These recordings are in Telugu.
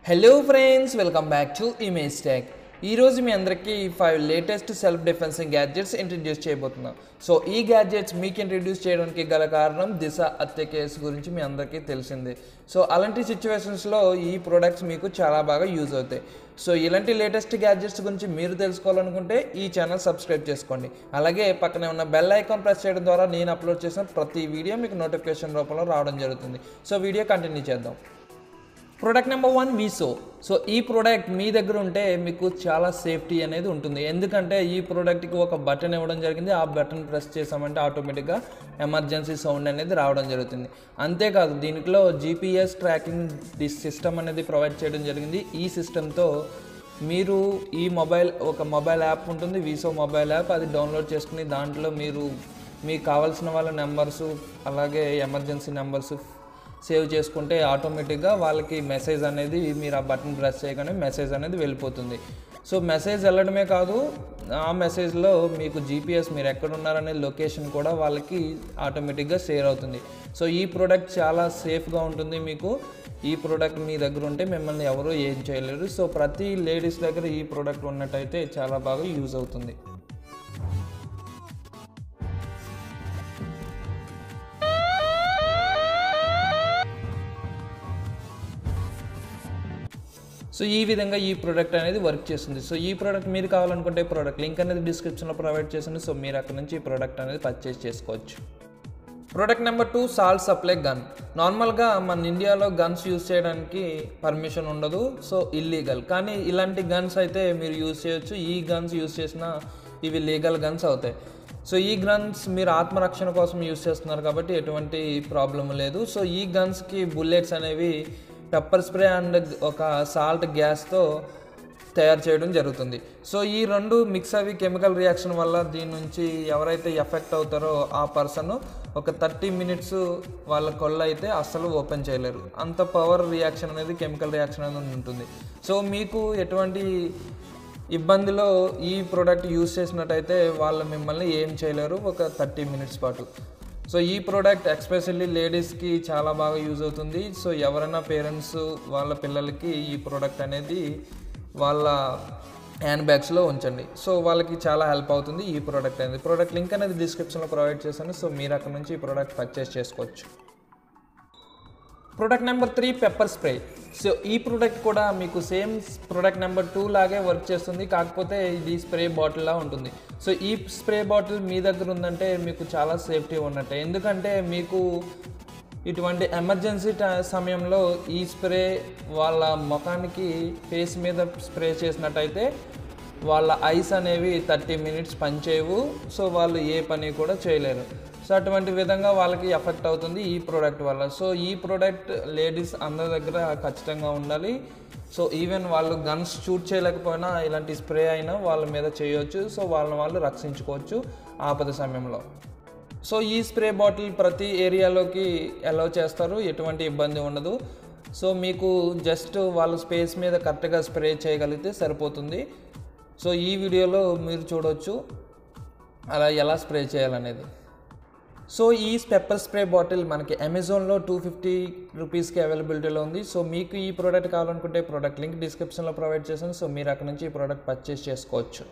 hello friends welcome back to image tech ఈరోజు మీ అందరికీ five latest self defensing gadgets introduce చేయబోతున్నాం సో ఈ గ్యాడ్జెట్స్ మీకు ఇంట్రడ్యూస్ చేయడానికి గల కారణం దిశ హత్య కేసు గురించి మీ అందరికీ తెలిసిందే సో అలాంటి సిచ్యువేషన్స్లో ఈ ప్రొడక్ట్స్ మీకు చాలా బాగా యూజ్ అవుతాయి సో ఇలాంటి లేటెస్ట్ గ్యాడ్జెట్స్ గురించి మీరు తెలుసుకోవాలనుకుంటే ఈ ఛానల్ సబ్స్క్రైబ్ చేసుకోండి అలాగే పక్కనే ఉన్న బెల్ ఐకాన్ ప్రెస్ చేయడం ద్వారా నేను అప్లోడ్ చేసిన ప్రతి వీడియో మీకు నోటిఫికేషన్ రూపంలో రావడం జరుగుతుంది సో వీడియో కంటిన్యూ చేద్దాం ప్రోడక్ట్ నెంబర్ వన్ వీసో సో ఈ ప్రోడక్ట్ మీ దగ్గర ఉంటే మీకు చాలా సేఫ్టీ అనేది ఉంటుంది ఎందుకంటే ఈ ప్రోడక్ట్కి ఒక బటన్ ఇవ్వడం జరిగింది ఆ బటన్ ప్రెస్ చేసామంటే ఆటోమేటిక్గా ఎమర్జెన్సీ సౌండ్ అనేది రావడం జరుగుతుంది అంతేకాదు దీంట్లో జీపీఎస్ ట్రాకింగ్ సిస్టమ్ అనేది ప్రొవైడ్ చేయడం జరిగింది ఈ సిస్టంతో మీరు ఈ మొబైల్ ఒక మొబైల్ యాప్ ఉంటుంది వీసో మొబైల్ యాప్ అది డౌన్లోడ్ చేసుకుని దాంట్లో మీరు మీకు కావాల్సిన వాళ్ళ నెంబర్సు అలాగే ఎమర్జెన్సీ నెంబర్సు సేవ్ చేసుకుంటే ఆటోమేటిక్గా వాళ్ళకి మెసేజ్ అనేది మీరు ఆ బటన్ ప్రెస్ చేయగానే మెసేజ్ అనేది వెళ్ళిపోతుంది సో మెసేజ్ వెళ్ళడమే కాదు ఆ మెసేజ్లో మీకు జీపీఎస్ మీరు ఎక్కడ ఉన్నారనే లొకేషన్ కూడా వాళ్ళకి ఆటోమేటిక్గా షేర్ అవుతుంది సో ఈ ప్రోడక్ట్ చాలా సేఫ్గా ఉంటుంది మీకు ఈ ప్రోడక్ట్ మీ దగ్గర ఉంటే మిమ్మల్ని ఎవరు ఏం చేయలేరు సో ప్రతి లేడీస్ దగ్గర ఈ ప్రోడక్ట్ ఉన్నట్టయితే చాలా బాగా యూజ్ అవుతుంది సో ఈ విధంగా ఈ ప్రోడక్ట్ అనేది వర్క్ చేస్తుంది సో ఈ ప్రోడక్ట్ మీరు కావాలనుకుంటే ప్రోడక్ట్ లింక్ అనేది డిస్క్రిప్షన్లో ప్రొవైడ్ చేసింది సో మీరు అక్కడ నుంచి ఈ ప్రోడక్ట్ అనేది పర్చేస్ చేసుకోవచ్చు product number two salt supply gun నార్మల్గా మన ఇండియాలో గన్స్ యూజ్ చేయడానికి పర్మిషన్ ఉండదు సో ఇల్లీగల్ కానీ ఇలాంటి గన్స్ అయితే మీరు యూజ్ చేయొచ్చు ఈ గన్స్ యూజ్ చేసినా ఇవి లీగల్ గన్స్ అవుతాయి సో ఈ గన్స్ మీరు ఆత్మరక్షణ కోసం యూజ్ చేస్తున్నారు కాబట్టి ఎటువంటి ప్రాబ్లం లేదు సో ఈ గన్స్కి బుల్లెట్స్ అనేవి పెప్పర్ స్ప్రే అండ్ ఒక సాల్ట్ గ్యాస్తో తయారు చేయడం జరుగుతుంది సో ఈ రెండు మిక్స్ అవి కెమికల్ రియాక్షన్ వల్ల దీని నుంచి ఎవరైతే ఎఫెక్ట్ అవుతారో ఆ పర్సన్ ఒక థర్టీ మినిట్స్ వాళ్ళ కొల్ల అయితే అస్సలు ఓపెన్ చేయలేరు అంత పవర్ రియాక్షన్ అనేది కెమికల్ రియాక్షన్ అనేది ఉంటుంది సో మీకు ఎటువంటి ఇబ్బందిలో ఈ ప్రోడక్ట్ యూస్ చేసినట్టయితే వాళ్ళు మిమ్మల్ని ఏం చేయలేరు ఒక థర్టీ మినిట్స్ పాటు సో ఈ ప్రోడక్ట్ ఎక్స్పెషల్లీ లేడీస్కి చాలా బాగా యూజ్ అవుతుంది సో ఎవరైనా పేరెంట్స్ వాళ్ళ పిల్లలకి ఈ ప్రోడక్ట్ అనేది వాళ్ళ హ్యాండ్ బ్యాగ్స్లో ఉంచండి సో వాళ్ళకి చాలా హెల్ప్ అవుతుంది ఈ ప్రోడక్ట్ అనేది ప్రోడక్ట్ లింక్ అనేది డిస్క్రిప్షన్లో ప్రొవైడ్ చేశాను సో మీరు అక్కడ నుంచి ఈ ప్రోడక్ట్ పర్చేస్ చేసుకోవచ్చు product number three pepper spray so ఈ ప్రోడక్ట్ కూడా మీకు సేమ్ ప్రోడక్ట్ నెంబర్ టూ లాగే వర్క్ చేస్తుంది కాకపోతే ఇది స్ప్రే బాటిల్లా ఉంటుంది సో ఈ స్ప్రే బాటిల్ మీ దగ్గర ఉందంటే మీకు చాలా సేఫ్టీ ఉన్నట్టే ఎందుకంటే మీకు ఇటువంటి ఎమర్జెన్సీ సమయంలో ఈ స్ప్రే వాళ్ళ ముఖానికి ఫేస్ మీద స్ప్రే చేసినట్టయితే వాళ్ళ ఐస్ అనేవి థర్టీ మినిట్స్ పనిచేయవు సో వాళ్ళు ఏ పని కూడా చేయలేరు సో అటువంటి విధంగా వాళ్ళకి ఎఫెక్ట్ అవుతుంది ఈ ప్రోడక్ట్ వల్ల సో ఈ ప్రోడక్ట్ లేడీస్ అందరి దగ్గర ఖచ్చితంగా ఉండాలి సో ఈవెన్ వాళ్ళు గన్స్ షూట్ చేయలేకపోయినా ఇలాంటి స్ప్రే అయినా వాళ్ళ మీద చేయొచ్చు సో వాళ్ళని వాళ్ళు రక్షించుకోవచ్చు ఆపద సమయంలో సో ఈ స్ప్రే బాటిల్ ప్రతి ఏరియాలోకి అలౌ చేస్తారు ఎటువంటి ఇబ్బంది ఉండదు సో మీకు జస్ట్ వాళ్ళ స్పేస్ మీద కరెక్ట్గా స్ప్రే చేయగలిగితే సరిపోతుంది సో ఈ వీడియోలో మీరు చూడవచ్చు అలా ఎలా స్ప్రే చేయాలనేది సో ఈ పెప్పర్ స్ప్రే బాటిల్ మనకి అమెజాన్లో టూ ఫిఫ్టీ రూపీస్కి అవైలబిలిటీలో ఉంది సో మీకు ఈ ప్రోడక్ట్ కావాలనుకుంటే ప్రోడక్ట్ లింక్ డిస్క్రిప్షన్లో ప్రొవైడ్ చేశాను సో మీరు అక్కడ నుంచి ఈ ప్రోడక్ట్ పర్చేస్ చేసుకోవచ్చు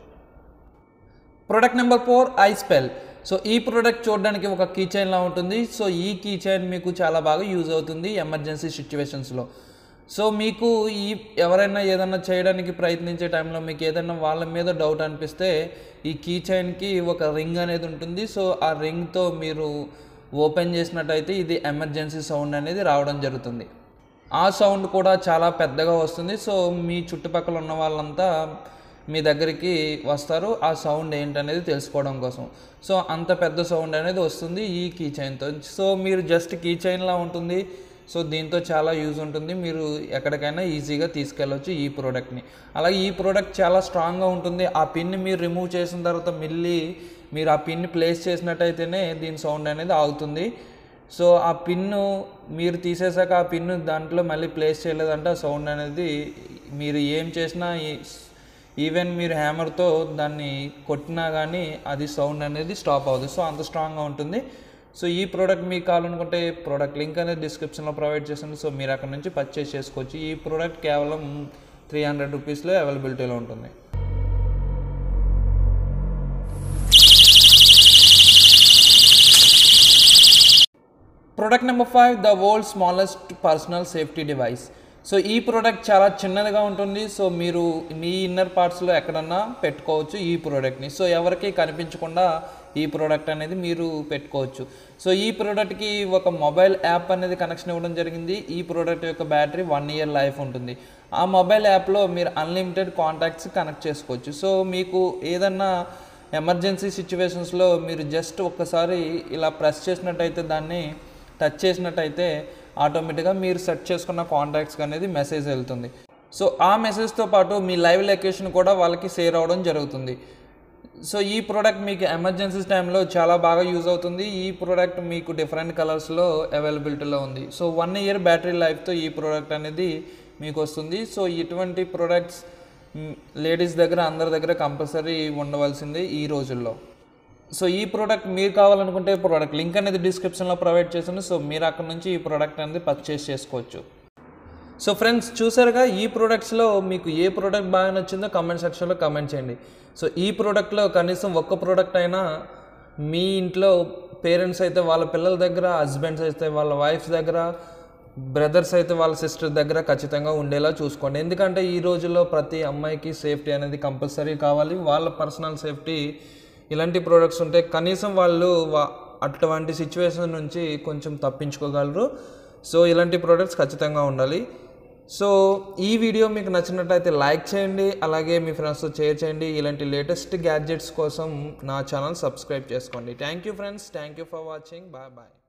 product number four I spell so ఈ ప్రోడక్ట్ చూడడానికి ఒక కీ చైన్లా ఉంటుంది సో ఈ కీ చైన్ మీకు చాలా బాగా యూజ్ అవుతుంది ఎమర్జెన్సీ సిచ్యువేషన్స్లో సో మీకు ఈ ఎవరైనా ఏదైనా చేయడానికి ప్రయత్నించే టైంలో మీకు ఏదైనా వాళ్ళ మీద డౌట్ అనిపిస్తే ఈ కీ చైన్కి ఒక రింగ్ అనేది ఉంటుంది సో ఆ రింగ్తో మీరు ఓపెన్ చేసినట్టయితే ఇది ఎమర్జెన్సీ సౌండ్ అనేది రావడం జరుగుతుంది ఆ సౌండ్ కూడా చాలా పెద్దగా వస్తుంది సో మీ చుట్టుపక్కల ఉన్న వాళ్ళంతా మీ దగ్గరికి వస్తారు ఆ సౌండ్ ఏంటనేది తెలుసుకోవడం కోసం సో అంత పెద్ద సౌండ్ అనేది వస్తుంది ఈ కీ చైన్తో సో మీరు జస్ట్ కీ చైన్లా ఉంటుంది సో దీంతో చాలా యూజ్ ఉంటుంది మీరు ఎక్కడికైనా ఈజీగా తీసుకెళ్ళవచ్చు ఈ ప్రోడక్ట్ని అలాగే ఈ ప్రోడక్ట్ చాలా స్ట్రాంగ్గా ఉంటుంది ఆ పిన్ని మీరు రిమూవ్ చేసిన తర్వాత మళ్ళీ మీరు ఆ పిన్ని ప్లేస్ చేసినట్టయితేనే దీని సౌండ్ అనేది ఆగుతుంది సో ఆ పిన్ను మీరు తీసేసాక ఆ పిన్ను దాంట్లో మళ్ళీ ప్లేస్ చేయలేదంటే ఆ సౌండ్ అనేది మీరు ఏం చేసినా ఈవెన్ మీరు హ్యామర్తో దాన్ని కొట్టినా కానీ అది సౌండ్ అనేది స్టాప్ అవ్వదు సో అంత స్ట్రాంగ్గా ఉంటుంది సో ఈ ప్రోడక్ట్ మీకు కావాలనుకుంటే ప్రోడక్ట్ లింక్ అనేది డిస్క్రిప్షన్లో ప్రొవైడ్ చేశాను సో మీరు అక్కడ నుంచి పర్చేస్ చేసుకోవచ్చు ఈ ప్రోడక్ట్ కేవలం త్రీ హండ్రెడ్ రూపీస్లో అవైలబిలిటీలో ఉంటుంది product number five the world smallest personal safety device so ఈ ప్రోడక్ట్ చాలా చిన్నదిగా ఉంటుంది సో మీరు మీ ఇన్నర్ పార్ట్స్లో ఎక్కడన్నా పెట్టుకోవచ్చు ఈ ప్రోడక్ట్ని సో ఎవరికి కనిపించకుండా ఈ ప్రోడక్ట్ అనేది మీరు పెట్టుకోవచ్చు సో ఈ ప్రోడక్ట్కి ఒక మొబైల్ యాప్ అనేది కనెక్షన్ ఇవ్వడం జరిగింది ఈ ప్రోడక్ట్ యొక్క బ్యాటరీ వన్ ఇయర్ లైఫ్ ఉంటుంది ఆ మొబైల్ యాప్లో మీరు అన్లిమిటెడ్ కాంటాక్ట్స్ కనెక్ట్ చేసుకోవచ్చు సో మీకు ఏదన్నా ఎమర్జెన్సీ సిచ్యువేషన్స్లో మీరు జస్ట్ ఒక్కసారి ఇలా ప్రెస్ చేసినట్టయితే దాన్ని టచ్ చేసినట్టయితే ఆటోమేటిక్గా మీరు సెట్ చేసుకున్న కాంటాక్ట్స్కి అనేది మెసేజ్ వెళ్తుంది సో ఆ మెసేజ్తో పాటు మీ లైవ్ లొకేషన్ కూడా వాళ్ళకి షేర్ అవ్వడం జరుగుతుంది సో ఈ ప్రోడక్ట్ మీకు ఎమర్జెన్సీ టైంలో చాలా బాగా యూజ్ అవుతుంది ఈ ప్రోడక్ట్ మీకు డిఫరెంట్ కలర్స్లో అవైలబిలిటీలో ఉంది సో వన్ ఇయర్ బ్యాటరీ లైఫ్తో ఈ ప్రోడక్ట్ అనేది మీకు వస్తుంది సో ఇటువంటి ప్రోడక్ట్స్ లేడీస్ దగ్గర అందరి దగ్గర కంపల్సరీ ఉండవలసింది ఈ రోజుల్లో సో ఈ ప్రోడక్ట్ మీరు కావాలనుకుంటే ప్రోడక్ట్ లింక్ అనేది డిస్క్రిప్షన్లో ప్రొవైడ్ చేసాను సో మీరు అక్కడ నుంచి ఈ ప్రోడక్ట్ అనేది పర్చేస్ చేసుకోవచ్చు సో ఫ్రెండ్స్ చూసారుగా ఈ ప్రోడక్ట్స్లో మీకు ఏ ప్రోడక్ట్ బాగా నచ్చిందో కమెంట్ సెక్షన్లో కమెంట్ చేయండి సో ఈ ప్రోడక్ట్లో కనీసం ఒక్క ప్రోడక్ట్ అయినా మీ ఇంట్లో పేరెంట్స్ అయితే వాళ్ళ పిల్లల దగ్గర హస్బెండ్స్ అయితే వాళ్ళ వైఫ్స్ దగ్గర బ్రదర్స్ అయితే వాళ్ళ సిస్టర్ దగ్గర ఖచ్చితంగా ఉండేలా చూసుకోండి ఎందుకంటే ఈ రోజుల్లో ప్రతి అమ్మాయికి సేఫ్టీ అనేది కంపల్సరీ కావాలి వాళ్ళ పర్సనల్ సేఫ్టీ ఇలాంటి ప్రోడక్ట్స్ ఉంటే కనీసం వాళ్ళు వా- అటువంటి సిచ్యువేషన్ నుంచి కొంచెం తప్పించుకోగలరు సో ఇలాంటి ప్రోడక్ట్స్ ఖచ్చితంగా ఉండాలి సో ఈ వీడియో మీకు నచ్చినట్లయితే లైక్ చేయండి అలాగే మీ ఫ్రెండ్స్తో షేర్ చేయండి ఇలాంటి లేటెస్ట్ గ్యాడ్జెట్స్ కోసం నా ఛానల్ సబ్స్క్రైబ్ చేసుకోండి thank you friends thank you for watching bye bye